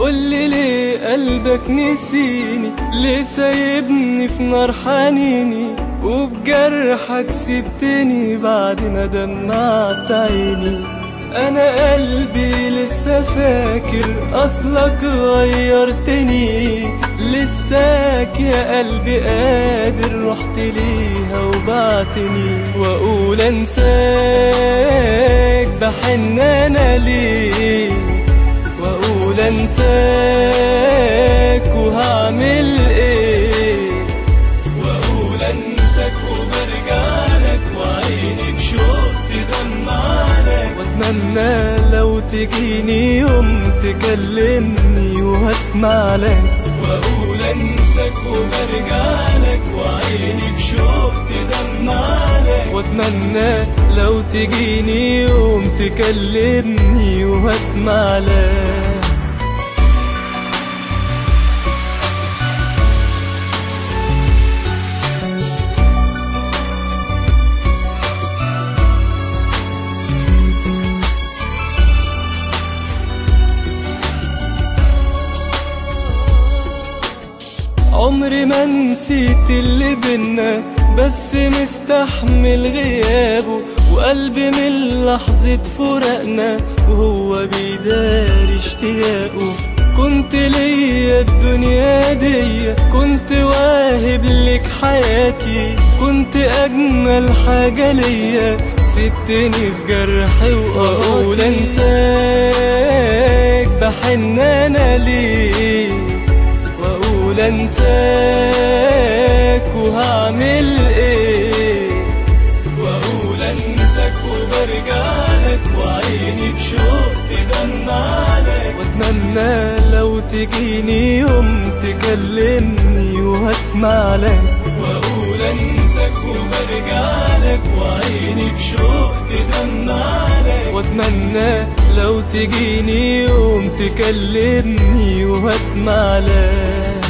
قولي ليه قلبك نسيني ليه سايبني في نار حنيني وبجرحك سبتني بعد ما دمعت عيني انا قلبي لسه فاكر اصلك غيرتني لساك يا قلبي قادر رحت ليها وبعتني واقول انساك بحن انا ليه واقول انساك وهعمل ايه واقول انساك وبرجع لك وعيني بشوق تدمعلك واتمنى لو تجيني يوم تكلمني وهسمع لك واقول انساك وبرجع لك وعيني بشوق تدمعلك واتمنى لو تجيني يوم تكلمني وهسمع لك عمري ما نسيت اللي بينا بس مستحمل غيابه وقلبي من لحظة فراقنا وهو بيداري اشتياقه كنت ليا الدنيا دي كنت واهب لك حياتي كنت أجمل حاجة ليا سبتني في جرحي وأقول أنساك بحن أنا ليه واقول انساك وهعمل ايه واقول انساك وبرجع لك وعيني بشوق تدمعلك واتمنى لو تجيني يوم تكلمني وهسمع لك واقول انساك وبرجع لك وعيني بشوق تدمعلك واتمنى لو تجيني يوم تكلمني وهسمع لك